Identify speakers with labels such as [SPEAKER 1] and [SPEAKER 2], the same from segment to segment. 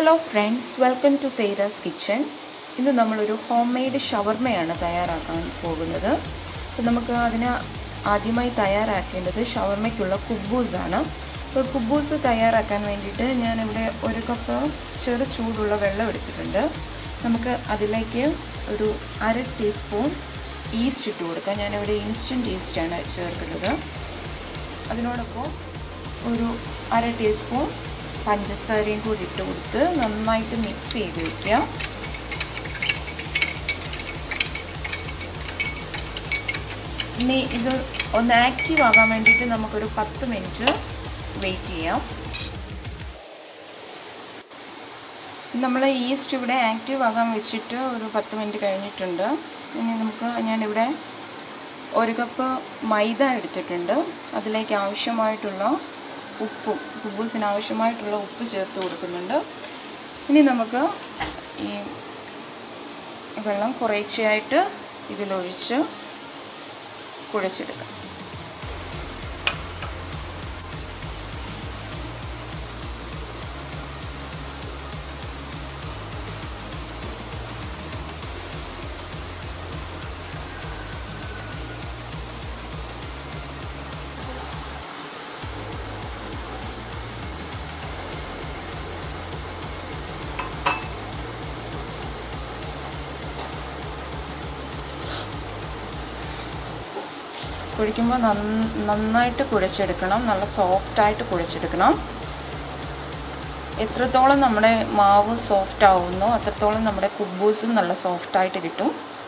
[SPEAKER 1] hello friends welcome to Saira's kitchen ഇന്ന് നമ്മളൊരു home made ഷവർമയാണ് തയ്യാറാക്കാൻ പോകുന്നത് അപ്പോൾ നമുക്ക് അതിന് ആദ്യമായി തയ്യാറാക്കേണ്ടത് ഷവർമയ്ക്കുള്ള കുബൂസാണ് അപ്പോൾ കുബൂസ് തയ്യാറാക്കാൻ വേണ്ടിയിട്ട് ഞാനിവിടെ ഒരു കപ്പ് ചെറു ചൂടുള്ള വെള്ളം എടുത്തിട്ടുണ്ട് നമുക്ക് അതിലേക്ക് ഒരു അര ടീസ്പൂൺ ഈസ്റ്റ് ഇട്ട് കൊടുക്കാം ഞാനിവിടെ ഇൻസ്റ്റൻറ്റ് ഈസ്റ്റാണ് ചേർക്കുന്നത് അതിനോടൊപ്പം ഒരു അര ടീസ്പൂൺ പഞ്ചസാരയും കൂടി ഇട്ട് കൊടുത്ത് നന്നായിട്ട് മിക്സ് ചെയ്ത് വയ്ക്കുക ഇനി ഇത് ഒന്ന് ആക്റ്റീവ് ആകാൻ വേണ്ടിയിട്ട് നമുക്കൊരു പത്ത് മിനിറ്റ് വെയിറ്റ് ചെയ്യാം നമ്മൾ ഈസ്റ്റ് ഇവിടെ ആക്റ്റീവ് ആകാൻ വെച്ചിട്ട് ഒരു പത്ത് മിനിറ്റ് കഴിഞ്ഞിട്ടുണ്ട് ഇനി നമുക്ക് ഞാനിവിടെ ഒരു കപ്പ് മൈദ എടുത്തിട്ടുണ്ട് അതിലേക്ക് ആവശ്യമായിട്ടുള്ള ഉപ്പും കുബൂസിന് ആവശ്യമായിട്ടുള്ള ഉപ്പ് ചേർത്ത് കൊടുക്കുന്നുണ്ട് ഇനി നമുക്ക് ഈ വെള്ളം കുറേശ്ശെയായിട്ട് ഇതിലൊഴിച്ച് കുഴച്ചെടുക്കാം കുഴിക്കുമ്പോൾ നന്നായിട്ട് കുഴച്ചെടുക്കണം നല്ല സോഫ്റ്റായിട്ട് കുഴച്ചെടുക്കണം എത്രത്തോളം നമ്മുടെ മാവ് സോഫ്റ്റ് ആവുന്നോ അത്രത്തോളം നമ്മുടെ കുബൂസും നല്ല സോഫ്റ്റായിട്ട് കിട്ടും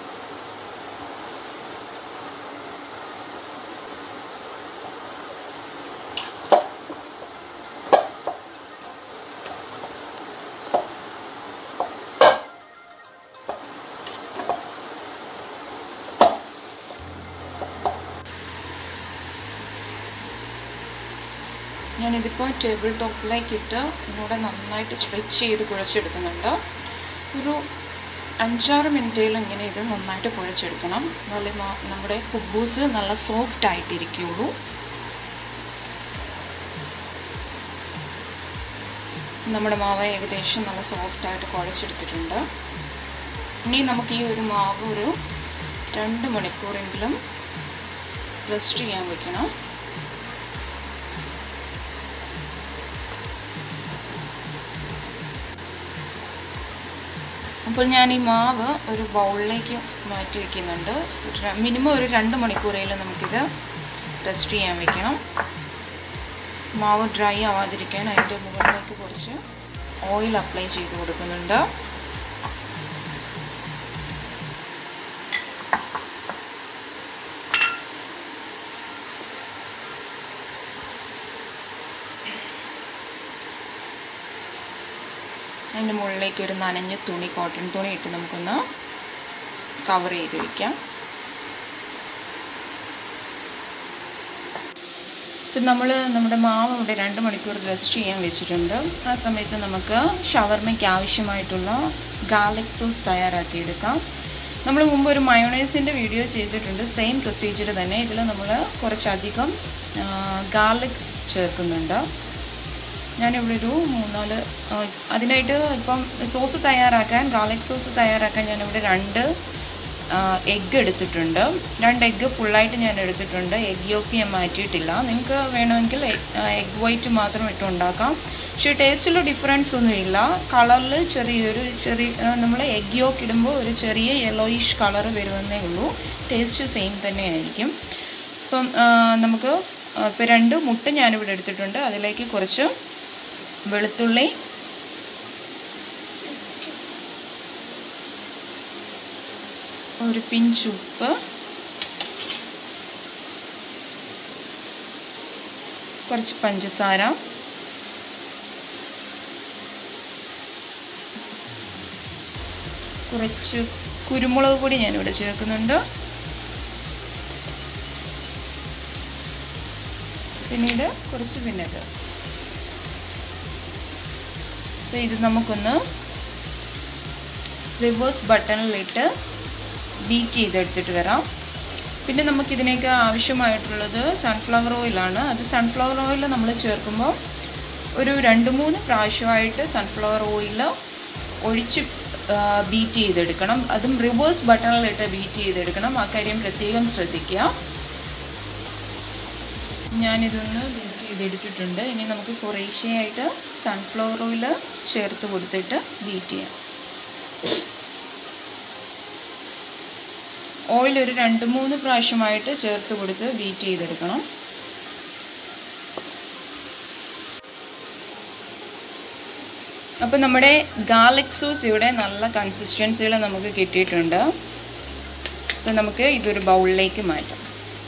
[SPEAKER 1] ഞാനിതിപ്പോൾ ടേബിൾ ടോപ്പിലേക്ക് ഇട്ട് ഇന്നൂടെ നന്നായിട്ട് സ്ട്രെച്ച് ചെയ്ത് കുഴച്ചെടുക്കുന്നുണ്ട് ഒരു അഞ്ചാറ് മിനിറ്റേലും ഇങ്ങനെ ഇത് നന്നായിട്ട് കുഴച്ചെടുക്കണം നല്ല നമ്മുടെ കുബൂസ് നല്ല സോഫ്റ്റ് ആയിട്ടിരിക്കുകയുള്ളൂ നമ്മുടെ മാവ് ഏകദേശം നല്ല സോഫ്റ്റായിട്ട് കുഴച്ചെടുത്തിട്ടുണ്ട് ഇനി നമുക്ക് ഈ ഒരു മാവ് ഒരു രണ്ട് മണിക്കൂറെങ്കിലും റെസ്റ്റ് ചെയ്യാൻ വെക്കണം അപ്പോൾ ഞാൻ ഈ മാവ് ഒരു ബൗളിലേക്ക് മാറ്റി വയ്ക്കുന്നുണ്ട് മിനിമം ഒരു രണ്ട് മണിക്കൂറേലും നമുക്കിത് റെസ്റ്റ് ചെയ്യാൻ വെക്കണം മാവ് ഡ്രൈ ആവാതിരിക്കാൻ അതിൻ്റെ മുകളിലേക്ക് കുറച്ച് ഓയിൽ അപ്ലൈ ചെയ്ത് കൊടുക്കുന്നുണ്ട് അതിൻ്റെ മുകളിലേക്ക് ഒരു നനഞ്ഞ തുണി കോട്ടൺ തുണി ഇട്ട് നമുക്കൊന്ന് കവർ ചെയ്ത് വയ്ക്കാം ഇപ്പം നമ്മൾ നമ്മുടെ മാവ് ഇവിടെ രണ്ട് മണിക്കൂർ റെസ്റ്റ് ചെയ്യാൻ വെച്ചിട്ടുണ്ട് ആ സമയത്ത് നമുക്ക് ഷവർമയ്ക്ക് ആവശ്യമായിട്ടുള്ള ഗാർലിക് സോസ് തയ്യാറാക്കിയെടുക്കാം നമ്മൾ മുമ്പ് ഒരു മയോണൈസിൻ്റെ വീഡിയോ ചെയ്തിട്ടുണ്ട് സെയിം പ്രൊസീജിയർ തന്നെ ഇതിൽ നമ്മൾ കുറച്ചധികം ഗാർലിക് ചേർക്കുന്നുണ്ട് ഞാനിവിടെ ഒരു മൂന്നാല് അതിനായിട്ട് ഇപ്പം സോസ് തയ്യാറാക്കാൻ ഗാർലിക് സോസ് തയ്യാറാക്കാൻ ഞാനിവിടെ രണ്ട് എഗ്ഗ് എടുത്തിട്ടുണ്ട് രണ്ട് എഗ്ഗ് ഫുള്ളായിട്ട് ഞാൻ എടുത്തിട്ടുണ്ട് എഗ് യോക്ക് ഞാൻ മാറ്റിയിട്ടില്ല നിങ്ങൾക്ക് വേണമെങ്കിൽ എഗ് വൈറ്റ് മാത്രം ഇട്ട് ഉണ്ടാക്കാം പക്ഷേ ടേസ്റ്റിൽ ഡിഫറൻസ് ഒന്നുമില്ല കളറിൽ ചെറിയൊരു ചെറിയ നമ്മൾ എഗ് യോക്ക് ഇടുമ്പോൾ ഒരു ചെറിയ യെല്ലോയിഷ് കളർ വരുമെന്നേ ഉള്ളൂ ടേസ്റ്റ് സെയിം തന്നെയായിരിക്കും ഇപ്പം നമുക്ക് ഇപ്പോൾ രണ്ട് മുട്ട ഞാനിവിടെ എടുത്തിട്ടുണ്ട് അതിലേക്ക് കുറച്ച് വെളുത്തുള്ളി ഒരു പിഞ്ച് ഉപ്പ് കുറച്ച് പഞ്ചസാര കുറച്ച് കുരുമുളക് പൊടി ഞാനിവിടെ ചേർക്കുന്നുണ്ട് പിന്നീട് കുറച്ച് വിനെഗർ അപ്പോൾ ഇത് നമുക്കൊന്ന് റിവേഴ്സ് ബട്ടണിലിട്ട് ബീറ്റ് ചെയ്തെടുത്തിട്ട് വരാം പിന്നെ നമുക്കിതിനേക്ക് ആവശ്യമായിട്ടുള്ളത് സൺഫ്ലവർ ഓയിലാണ് അത് സൺഫ്ലവർ ഓയിൽ നമ്മൾ ചേർക്കുമ്പോൾ ഒരു രണ്ട് മൂന്ന് പ്രാവശ്യമായിട്ട് സൺഫ്ലവർ ഓയിൽ ഒഴിച്ച് ബീറ്റ് ചെയ്തെടുക്കണം അതും റിവേഴ്സ് ബട്ടണിലിട്ട് ബീറ്റ് ചെയ്തെടുക്കണം ആ കാര്യം പ്രത്യേകം ശ്രദ്ധിക്കുക ഞാനിതൊന്ന് ബീറ്റ് ചെയ്തെടുത്തിട്ടുണ്ട് ഇനി നമുക്ക് കുറേശ്ശെയായിട്ട് സൺഫ്ലവർ ഓയിൽ ചേർത്ത് കൊടുത്തിട്ട് ബീറ്റ് ചെയ്യാം ഓയിൽ ഒരു രണ്ട് മൂന്ന് പ്രാവശ്യമായിട്ട് ചേർത്ത് കൊടുത്ത് ബീറ്റ് ചെയ്തെടുക്കണം അപ്പോൾ നമ്മുടെ ഗാർലിക് സോസ് ഇവിടെ നല്ല കൺസിസ്റ്റൻസിയിൽ നമുക്ക് കിട്ടിയിട്ടുണ്ട് അപ്പോൾ നമുക്ക് ഇതൊരു ബൗളിലേക്ക് മാറ്റാം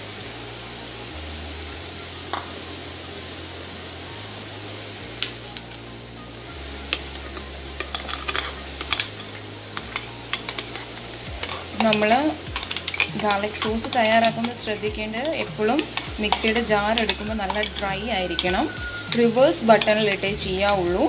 [SPEAKER 1] നമ്മൾ ഗാർലിക് സോസ് തയ്യാറാക്കുമ്പോൾ ശ്രദ്ധിക്കേണ്ടത് എപ്പോഴും മിക്സിയുടെ ജാർ എടുക്കുമ്പോൾ നല്ല ഡ്രൈ ആയിരിക്കണം റിവേഴ്സ് ബട്ടണിലിട്ടേ ചെയ്യാവുള്ളൂ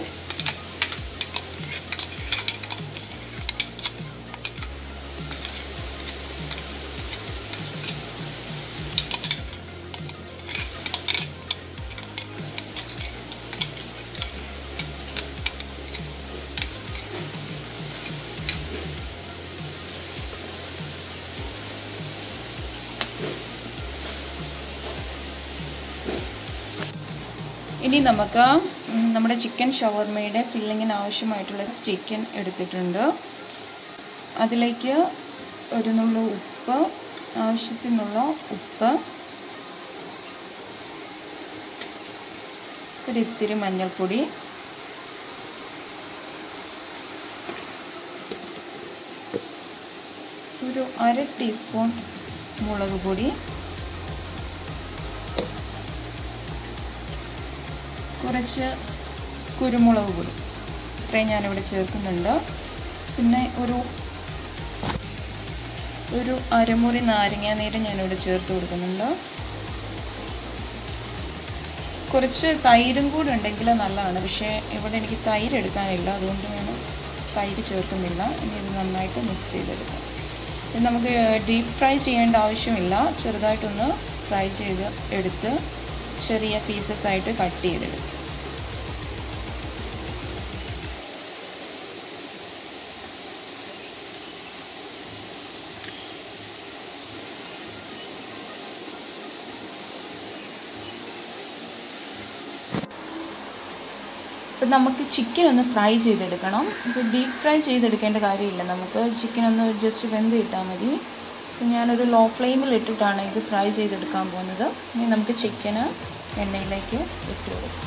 [SPEAKER 1] ഇനി നമുക്ക് നമ്മുടെ ചിക്കൻ ഷവർമയുടെ ഫില്ലിങ്ങിന് ആവശ്യമായിട്ടുള്ള ചിക്കൻ എടുത്തിട്ടുണ്ട് അതിലേക്ക് ഒരു നുള്ള ഉപ്പ് ആവശ്യത്തിനുള്ള ഉപ്പ് ഒരു ഇത്തിരി മഞ്ഞൾപ്പൊടി ഒരു അര ടീസ്പൂൺ മുളക് പൊടി കുറച്ച് കുരുമുളക് പൊടി ഇത്രയും ഞാനിവിടെ ചേർക്കുന്നുണ്ട് പിന്നെ ഒരു ഒരു അരമുറി നാരങ്ങ നീര് ഞാനിവിടെ ചേർത്ത് കൊടുക്കുന്നുണ്ട് കുറച്ച് തൈരും കൂടെ ഉണ്ടെങ്കിൽ നല്ലതാണ് പക്ഷേ ഇവിടെ എനിക്ക് തൈര് എടുക്കാനില്ല അതുകൊണ്ട് ഞാൻ തൈര് ചേർക്കുന്നില്ല ഇനി ഇത് നന്നായിട്ട് മിക്സ് ചെയ്തെടുക്കാം ഇത് നമുക്ക് ഡീപ്പ് ഫ്രൈ ചെയ്യേണ്ട ആവശ്യമില്ല ചെറുതായിട്ടൊന്ന് ഫ്രൈ ചെയ്ത് എടുത്ത് ചെറിയ പീസസ് ആയിട്ട് കട്ട് ചെയ്തെടുക്കും അപ്പം നമുക്ക് ചിക്കൻ ഒന്ന് ഫ്രൈ ചെയ്തെടുക്കണം ഇപ്പോൾ ഡീപ്പ് ഫ്രൈ ചെയ്തെടുക്കേണ്ട കാര്യമില്ല നമുക്ക് ചിക്കൻ ഒന്ന് ജസ്റ്റ് വെന്ത് കിട്ടാൽ മതി അപ്പം ഞാനൊരു ലോ ഫ്ലെയിമിൽ ഇട്ടിട്ടാണ് ഇത് ഫ്രൈ ചെയ്തെടുക്കാൻ പോകുന്നത് ഇനി നമുക്ക് ചിക്കന് എണ്ണയിലേക്ക് ഇട്ട് കൊടുക്കാം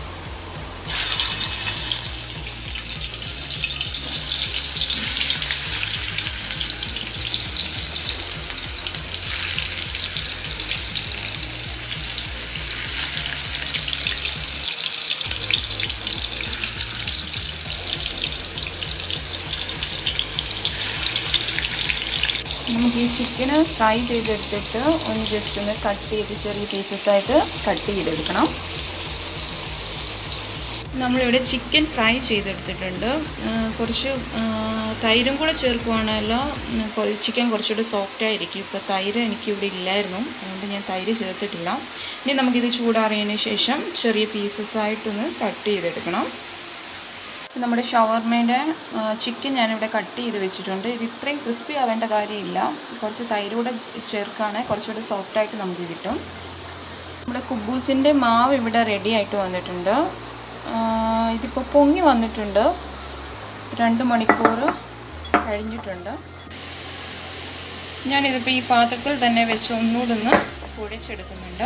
[SPEAKER 1] നമുക്ക് ഈ ചിക്കന് ഫ്രൈ ചെയ്തെടുത്തിട്ട് ഒന്ന് ജസ്റ്റ് ഒന്ന് കട്ട് ചെയ്ത് ചെറിയ പീസസ് ആയിട്ട് കട്ട് ചെയ്തെടുക്കണം നമ്മളിവിടെ ചിക്കൻ ഫ്രൈ ചെയ്തെടുത്തിട്ടുണ്ട് കുറച്ച് തൈരും കൂടെ ചേർക്കുവാണല്ലോ ചിക്കൻ കുറച്ചുകൂടി സോഫ്റ്റ് ആയിരിക്കും ഇപ്പോൾ തൈര് എനിക്കിവിടെ ഇല്ലായിരുന്നു അതുകൊണ്ട് ഞാൻ തൈര് ചേർത്തിട്ടില്ല ഇനി നമുക്കിത് ചൂടാറിയതിന് ശേഷം ചെറിയ പീസസ് ആയിട്ടൊന്ന് കട്ട് ചെയ്തെടുക്കണം നമ്മുടെ ഷവർമയുടെ ചിക്കൻ ഞാനിവിടെ കട്ട് ചെയ്ത് വെച്ചിട്ടുണ്ട് ഇത് ഇത്രയും ക്രിസ്പി ആവേണ്ട കാര്യമില്ല കുറച്ച് തൈര് കൂടെ ചേർക്കുകയാണെങ്കിൽ കുറച്ചുകൂടെ സോഫ്റ്റായിട്ട് നമുക്ക് കിട്ടും നമ്മുടെ കുബൂസിൻ്റെ മാവ് ഇവിടെ റെഡി ആയിട്ട് വന്നിട്ടുണ്ട് ഇതിപ്പോൾ പൊങ്ങി വന്നിട്ടുണ്ട് രണ്ട് മണിക്കൂർ കഴിഞ്ഞിട്ടുണ്ട് ഞാനിതിപ്പോൾ ഈ പാത്രത്തിൽ തന്നെ വെച്ച് ഒന്നുകൂടെ ഒന്ന് പൊടിച്ചെടുക്കുന്നുണ്ട്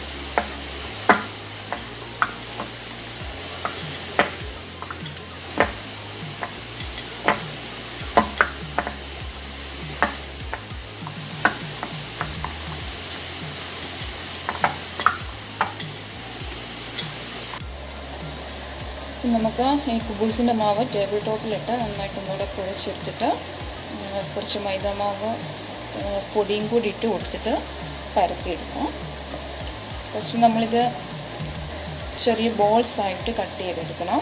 [SPEAKER 1] നമുക്ക് ഈ കുബൂസിൻ്റെ മാവ് ടേബിൾ ടോപ്പിലിട്ട് നന്നായിട്ട് ഒന്നുകൂടെ കുഴച്ചെടുത്തിട്ട് കുറച്ച് മൈദാമാവ് പൊടിയും കൂടി ഇട്ട് കൊടുത്തിട്ട് പരത്തിയെടുക്കാം ഫസ്റ്റ് നമ്മളിത് ചെറിയ ബോൾസ് ആയിട്ട് കട്ട് ചെയ്തെടുക്കണം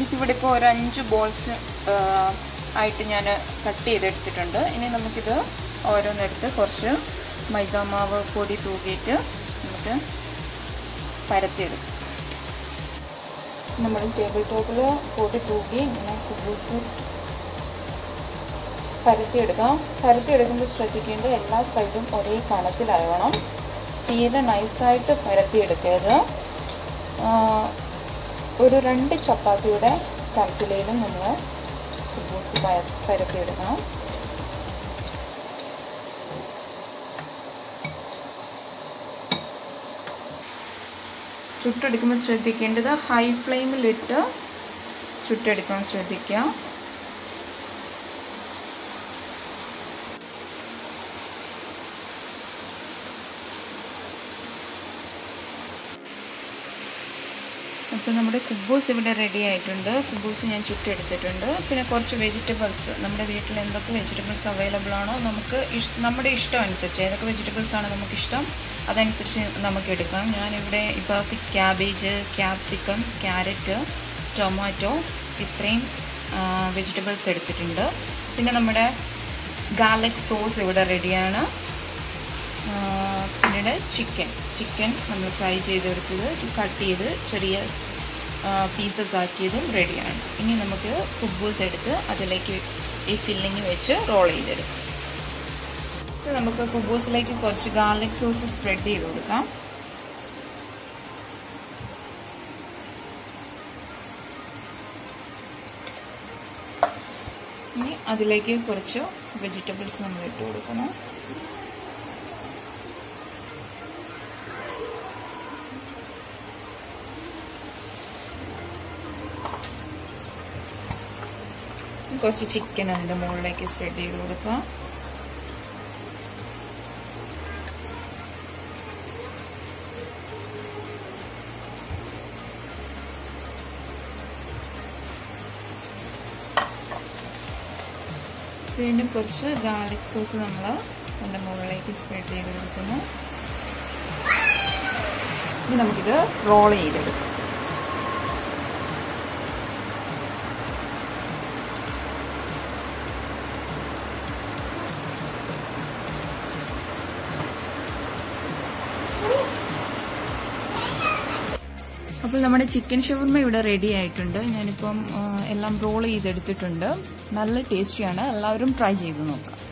[SPEAKER 1] എനിക്കിവിടെ ഇപ്പോൾ ഒരു അഞ്ച് ബോൾസ് ആയിട്ട് ഞാൻ കട്ട് ചെയ്തെടുത്തിട്ടുണ്ട് ഇനി നമുക്കിത് ഓരോന്നെടുത്ത് കുറച്ച് മൈദാമാവ് പൊടി തൂക്കിയിട്ട് നമുക്ക് പരത്തിയെടുക്കാം നമ്മൾ ടേബിൾ ടോപ്പിൽ പൊടി തൂക്കി ഇങ്ങനെ കുബൂസ് പരത്തിയെടുക്കാം പരത്തിയെടുക്കുമ്പോൾ ശ്രദ്ധിക്കേണ്ടത് എല്ലാ സൈഡും ഒരേ കണത്തിലാവണം തീരെ നൈസായിട്ട് പരത്തിയെടുക്കരുത് ഒരു രണ്ട് ചപ്പാത്തിയുടെ കനത്തിലേലും നമ്മൾ കുബൂസ് പരത്തിയെടുക്കണം ചുട്ടെടുക്കുമ്പോൾ ശ്രദ്ധിക്കേണ്ടത് ഹൈ ഫ്ലെയിമിലിട്ട് ചുട്ടെടുക്കാൻ ശ്രദ്ധിക്കുക അപ്പോൾ നമ്മുടെ കുബൂസ് ഇവിടെ റെഡി ആയിട്ടുണ്ട് കുബൂസ് ഞാൻ ചുട്ടെടുത്തിട്ടുണ്ട് പിന്നെ കുറച്ച് വെജിറ്റബിൾസ് നമ്മുടെ വീട്ടിൽ എന്തൊക്കെ വെജിറ്റബിൾസ് അവൈലബിൾ ആണോ നമുക്ക് ഇഷ് നമ്മുടെ ഇഷ്ടം അനുസരിച്ച് ഏതൊക്കെ വെജിറ്റബിൾസ് ആണ് നമുക്കിഷ്ടം അതനുസരിച്ച് നമുക്ക് എടുക്കാം ഞാനിവിടെ ഇപ്പോൾ ക്യാബേജ് ക്യാപ്സിക്കം ക്യാരറ്റ് ടൊമാറ്റോ ഇത്രയും വെജിറ്റബിൾസ് എടുത്തിട്ടുണ്ട് പിന്നെ നമ്മുടെ ഗാർലിക് സോസ് ഇവിടെ റെഡിയാണ് പിന്നീട് ചിക്കൻ ചിക്കൻ നമ്മൾ ഫ്രൈ ചെയ്തെടുത്തത് കട്ട് ചെയ്ത് ചെറിയ പീസസ് ആക്കിയതും റെഡിയാണ് ഇനി നമുക്ക് കുബൂസ് എടുത്ത് അതിലേക്ക് ഈ ഫില്ലിങ് വെച്ച് റോൾ ചെയ്തെടുക്കാം സോ നമുക്ക് കുബൂസിലേക്ക് കുറച്ച് ഗാർലിക് സോസ് സ്പ്രെഡ് ചെയ്ത് കൊടുക്കാം ഇനി അതിലേക്ക് കുറച്ച് വെജിറ്റബിൾസ് നമ്മൾ ഇട്ട് കൊടുക്കണം കുറച്ച് ചിക്കൻ അതിൻ്റെ മുകളിലേക്ക് സ്പ്രെഡ് ചെയ്ത് കൊടുക്കാം വീണ്ടും കുറച്ച് ഗാർലിക് സോസ് നമ്മൾ അതിൻ്റെ മുകളിലേക്ക് സ്പ്രെഡ് ചെയ്ത് കൊടുക്കുന്നു ഇനി നമുക്കിത് റോൾ ചെയ്തെടുക്കാം അപ്പോൾ നമ്മുടെ ചിക്കൻ ഷവർമ ഇവിടെ റെഡി ആയിട്ടുണ്ട് ഞാനിപ്പം എല്ലാം റോൾ ചെയ്തെടുത്തിട്ടുണ്ട് നല്ല ടേസ്റ്റിയാണ് എല്ലാവരും ട്രൈ ചെയ്ത് നോക്കാം